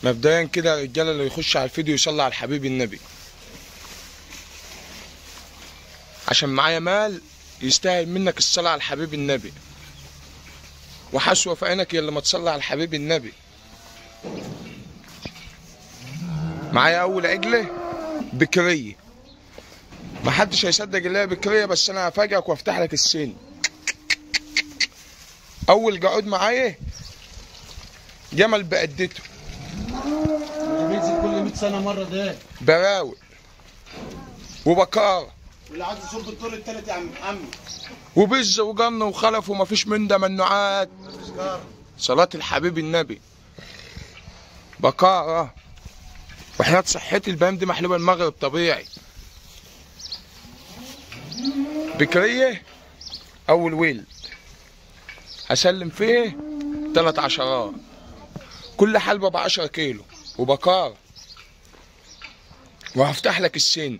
مبدئيا كده يا رجاله اللي يخش على الفيديو يصلي على الحبيب النبي عشان معايا مال يستاهل منك الصلاة على الحبيب النبي وحسوة في عينك يا اللي ما تصلي على الحبيب النبي معايا أول عجلة بكرية محدش هيصدق اللي هي بكرية بس أنا هفاجئك وأفتح لك السن أول قعود معايا جمل بقدته ده بينزل كل 100 سنه مره ده براوي وبكارة واللي عايز يشرب الدور التالت يا عم محمد وبز وجن وخلف ومفيش من ده منوعات مفيش جار صلاة الحبيب النبي بكارة وحياة صحتي البهام دي محلوبة المغرب طبيعي بكرية أول ولد هسلم فيه تلات عشرات كل حلبة بعشرة كيلو وبكارة وهفتح لك السن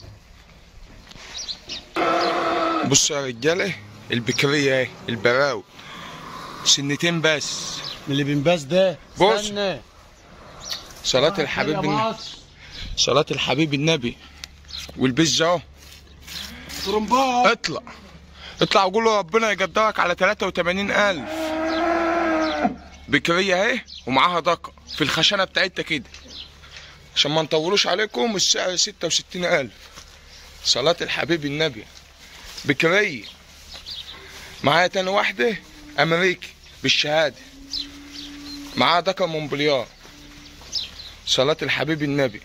بص يا رجالة البكرية اهي البراوي سنتين بس من اللي بينباس ده بص. استنى. صلاة الحبيب يا النبي مصر. صلاة الحبيب النبي والبز اهو طرمبات اطلع اطلع وقول له ربنا يقدرك على 83000 بكرية اهي ومعاها دقة في الخشنة بتاعتها كده عشان ما نطولوش عليكم السعر 66000 صلاة الحبيب النبي بكرية معايا تاني واحدة أمريكي بالشهادة معاها دقة مونبليار صلاة الحبيب النبي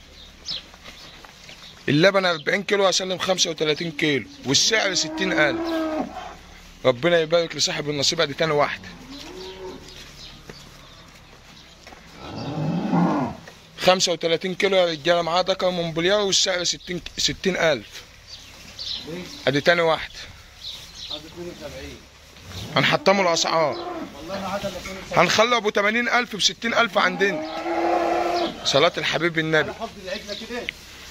اللبن 40 كيلو هسلم 35 كيلو والسعر 60000 ربنا يبارك لصاحب النصيب دي تاني واحدة 35 كيلو يا رجالة معاه دكر مونبليار والسعر 60 60000 ادي تاني واحدة عايز 72 هنحطموا الأسعار والله ما عدا الا 72 هنخلي أبو 80000 ب 60000 عندنا صلاة الحبيب النبي انا حط العجله كده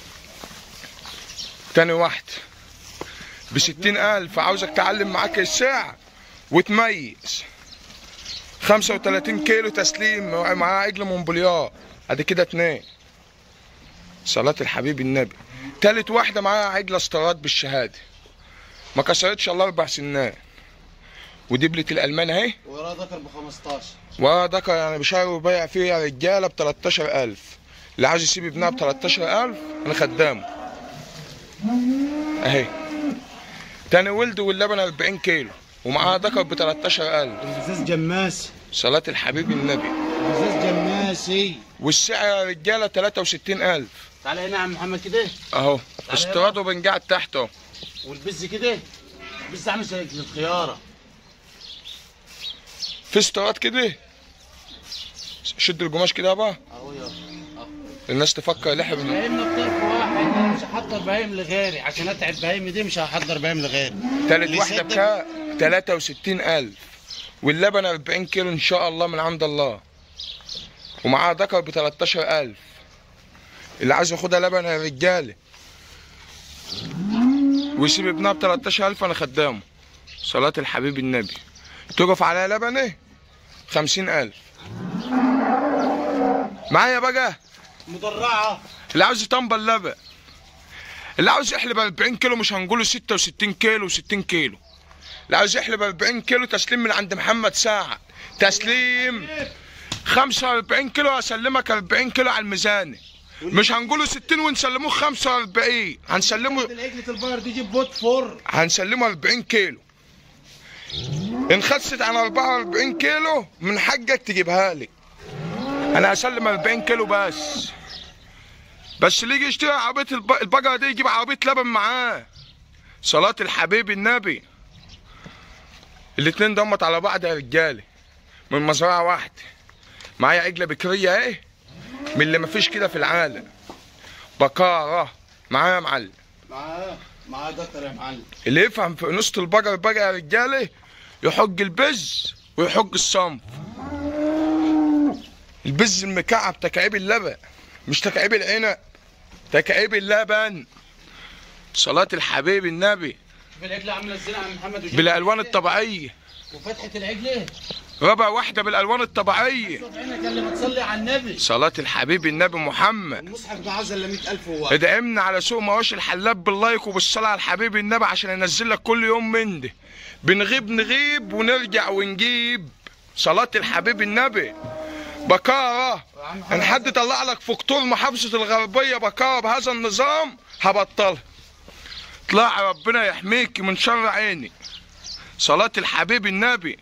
تاني واحد بستين ألف عاوزك تعلم معاك الساعة وتميز خمسة وتلاتين كيلو تسليم معاه عجل مونبليار ادي كده اتنين صلاة الحبيب النبي تالت واحدة معاها عجلة استراد بالشهادة ما كسرتش الله أربع سنين ودبلة الألمان أهي وراه ذكر ب 15 وده يعني بشهر وبيع فيه يا رجالة ب 13000 اللي عاوز يسيب ابنها ب 13000 أنا خدامه أهي تاني ولد واللبن 40 كيلو ومعاها ذكر ب 13000 البزاز جماسي صلاة الحبيب النبي البزاز جماسي والسعر يا رجالة 63000 تعالى هنا يا عم محمد كده أهو استراد وبنقعد تحت أهو والبز كده البز عامل زي الخياره في استراد كده شد القماش كده بقى اهو يا الناس تفكر لحم بهايمنا بطرف واحد انا مش هحضر بهايم لغيري عشان اتعب بهايمي دي مش هحضر بهايم لغيري تالت اللي واحدة يصدق- بكام 63000 واللبن 40 كيلو إن شاء الله من عند الله ومعاها ذكر ب 13000 اللي عايز ياخدها لبن يا رجالة ويسيب ابنها ب 13000 أنا خدامه صلاة الحبيب النبي تقف عليها لبن إيه 50000 معايا بقى مدرعه اللي عاوز يطنبل لبن اللي عاوز يحلب 40 كيلو مش هنقوله 66 كيلو و60 كيلو اللي عاوز يحلب 40 كيلو تسليم من عند محمد ساعة تسليم 45 كيلو هسلمك 40 كيلو على الميزان مش هنقوله 60 ونسلموه 45 هنسلمه العجله البقر دي جيب بوت فور هنسلمه 40 كيلو ان خست عن 44 كيلو من حقك تجيبها لي انا هسلم 40 كيلو بس بس اللي يجي يشتري عربيه الب- البقره دي يجيب عربيه لبن معاه صلاه الحبيب النبي الاتنين دمت على بعض يا رجاله من مزرعه واحده معايا عجله بكريه اهي من اللي مفيش كده في العالم بكاره معايا يا معلم معاه معاه دكتور يا معلم اللي يفهم في نص البقر بقى يا رجاله يحج البز ويحج الصنف البز المكعب تكعيب اللبن مش تكعيب العنب تكعيب اللبن صلاة الحبيب النبي شوف العجله عامله ازاي يا عم محمد وشوف بالالوان العجلة الطبيعيه وفتحه العجله ربع واحدة بالألوان الطبيعية شوف عينك اللي بتصلي على النبي صلاة الحبيب النبي محمد المصحف ده عاوز الا 100000 هو ادعمنا على سوق مواشي الحلاب باللايك وبالصلاة على الحبيب النبي عشان انزل لك كل يوم من ده بنغيب نغيب ونرجع ونجيب صلاة الحبيب النبي بكارة ان حد طلع لك في قطور محافظة الغربية بكارة بهذا النظام هبطلها اطلع ربنا يحميك من شر عيني صلاة الحبيب النبي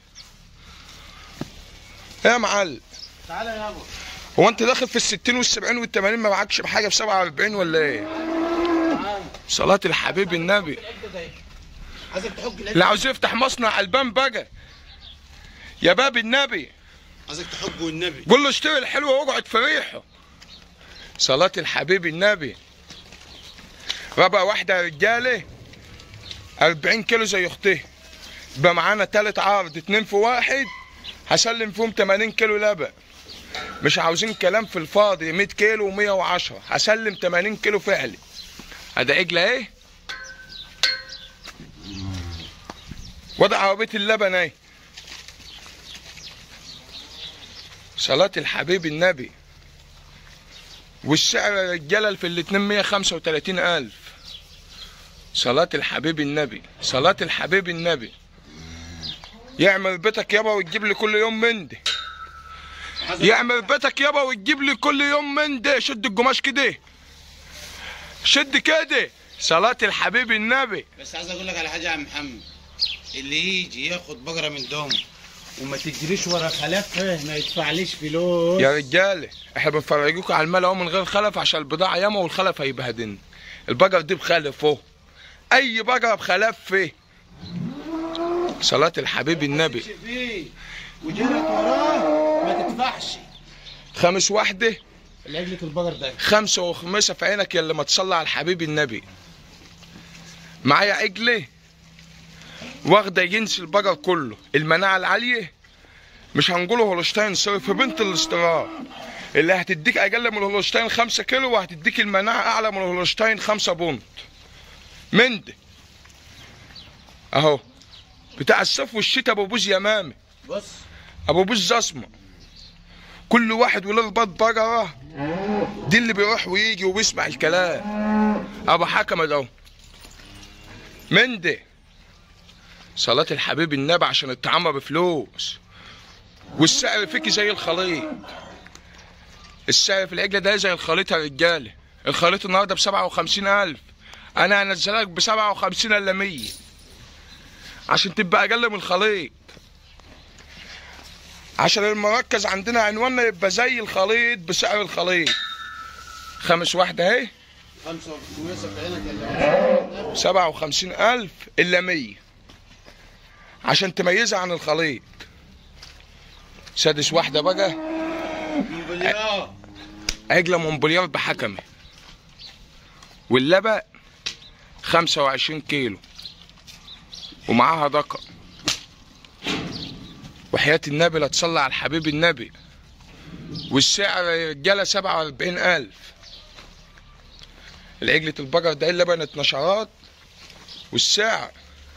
يا معلم تعالى يابا هو انت داخل في الستين والسبعين والتمانين ما معكش بحاجة في سبعة واربعين ولا ايه تعالى صلاة الحبيب النبي العده ده عايزك تحك اللي العده عاوز يفتح مصنع البان بقى يا باب النبي عايزك تحك والنبي قول له اشتري الحلوة واقعد في ريحه صلاة الحبيب النبي ربع واحدة يا رجالة 40 كيلو زي اختي يبقى معانا تالت عرض اتنين في واحد هسلم فيهم 80 كيلو لبن مش عاوزين كلام في الفاضي 100 كيلو و110 هسلم 80 كيلو فعلي ادي عجلة ايه وضع عربية اللبن ايه صلاة الحبيب النبي والسعر يا رجالة في الاتنين 135 ألف صلاة الحبيب النبي صلاة الحبيب النبي يعمل بيتك يابا وتجيب لي كل يوم من ده عايزك- يعمل بيتك يابا وتجيب لي كل يوم من ده شد القماش كده شد كده صلاة الحبيب النبي بس عايز اقول لك على حاجه يا عم محمد اللي يجي ياخد بقره من دوم وما تجريش ورا خلفه ما يدفعليش فلوس يا رجاله احنا بنفرجوكوا على المال اهو من غير خلف عشان البضاعه ياما والخلف هيبهدلنا البقر دي بخلف اهو اي بقره بخلف فيه صلاة الحبيب النبي تمشي فيه وجرت وراه ما تدفعش خامس واحدة العجلة البقر ده خمسة وخمسة في عينك يا اللي ما تصلي على الحبيب النبي معايا عجلة واخدة جنس البقر كله المناعة العالية مش هنقوله هولشتاين صرف بنت الاستراء اللي هتديك اقل من الهولشتاين خمسة كيلو وهتديك المناعة اعلى من الهولشتاين خمسة بونت من ده اهو بتاع الصيف والشتاء ابو بوز يمامي بص ابو بوز اسمر كل واحد وله البط بقره دي اللي بيروح ويجي وبيسمع الكلام ابو حكم ده من ده صلاة الحبيب النبي عشان الطعام بفلوس والسعر فيك زي الخليط السعر في العجلة ده زي الخليط يا رجالة الخليط النهارده بسبعة وخمسين ألف أنا هنزلك بسبعة وخمسين إلا مية عشان تبقى أقل من الخليط عشان المركز عندنا عنواننا يبقى زي الخليط بسعر الخليط خمس واحدة اهي خمسة وخمسة في عينك اللي سبعة وخمسين ألف إلا مية عشان تميزها عن الخليط سادس واحدة بقى مليار عجلة مونبليار بحكمة واللبق خمسة وعشرين كيلو ومعاها دقة وحياة النبي لا تصلي على الحبيب النبي والسعر يا رجالة سبعة وأربعين ألف العجلة البقر ده اللبن اتنشرات والسعر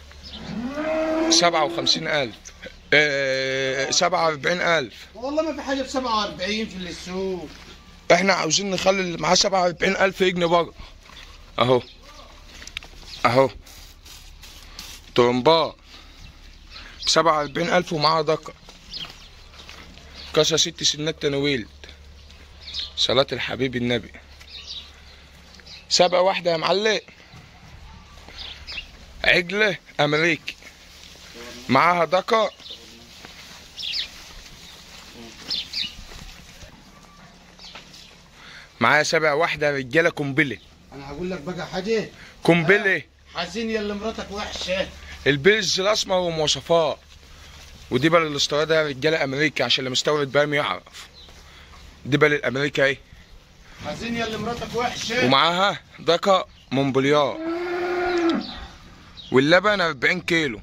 سبعة وخمسين ألف اه سبعة وأربعين ألف والله ما في حاجة ب 47 في السوق احنا عاوزين نخلي اللي معاه 47 الف جنيه بره اهو اهو طرمبات ب 47 الف ومعاها دقة كاسة ست سنات تنويل صلاة الحبيب النبي سبقة واحدة يا معلم عجلة أمريكي معاها دقة معايا سبع واحدة رجالة قنبلة انا هقول لك بقى حاجة قنبلة حزين يا اللي مراتك وحشة البيز الأسمر ومواصفات ودي بقى الاستيراد يا رجالة أمريكا عشان اللي مستورد بام يعرف دي بقى الأمريكا اهي حزين يا اللي مراتك وحشة ومعاها دقة مونبليار واللبن 40 كيلو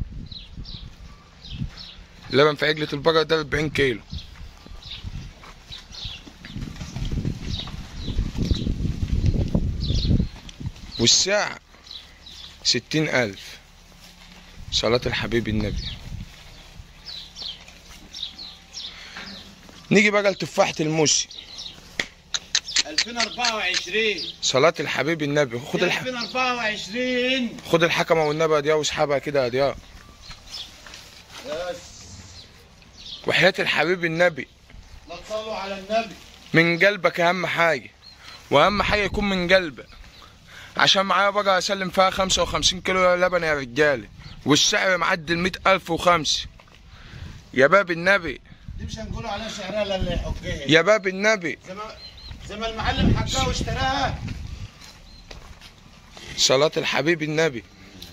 اللبن في عجلة البقر ده 40 كيلو والساعة ستين ألف صلاة الحبيب النبي نيجي بقى لتفاحة الموسي 2024 صلاة الحبيب النبي خد الح... 2024 خد الحكمة والنبي يا ضياء واسحبها كده يا ضياء بس وحياة الحبيب النبي لا تصلوا على النبي من قلبك اهم حاجة واهم حاجة يكون من قلبك عشان معايا بقى اسلم فيها 55 كيلو لبن يا رجالة والسعر معدي ال ألف وخمسة يا باب النبي دي مش هنقولوا عليها سعرها الا اللي يحكيها يا باب النبي زي ما زي ما المعلم حكاها واشتراها صلاة الحبيب النبي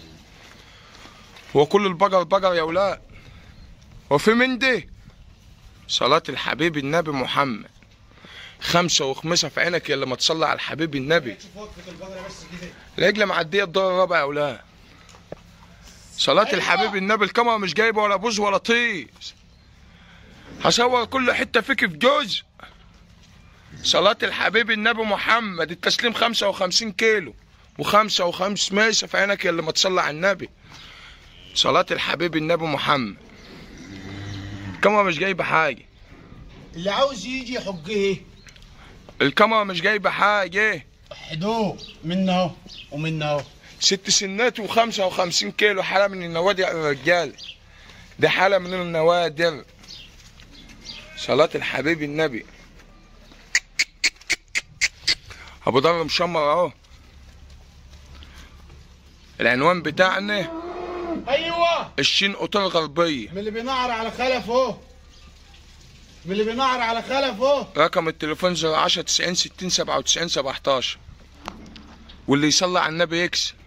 هو كل البقر بقر يا ولاد وفي من دي صلاة الحبيب النبي محمد خمسة وخمسة في عينك يا اللي ما تصلي على الحبيب النبي شوف وقفة البقرة بس كده العجلة معدية الدور الرابع يا ولاد صلاة أيوة. الحبيب النبي الكاميرا مش جايبة ولا بوز ولا طيس هصور كل حتة فيك في جزء صلاة الحبيب النبي محمد التسليم 55 كيلو وخمسة وخمس ميسة في عينك يا اللي ما تصلي على النبي صلاة الحبيب النبي محمد الكاميرا مش جايبة حاجة اللي عاوز يجي يحكيه الكاميرا مش جايبة حاجة حدوه منه اهو ومنه اهو ست سنات وخمسة وخمسين كيلو حالة من النوادر يا رجال دي حالة من النوادر صلاة الحبيب النبي أبو ضر مشمر أهو العنوان بتاعنا ايوه الشين قطر غربية من اللي بينعر على خلف اهو من اللي بينعر على خلف اهو رقم التليفون 010 90 60 97 17 واللي يصلي على النبي يكسب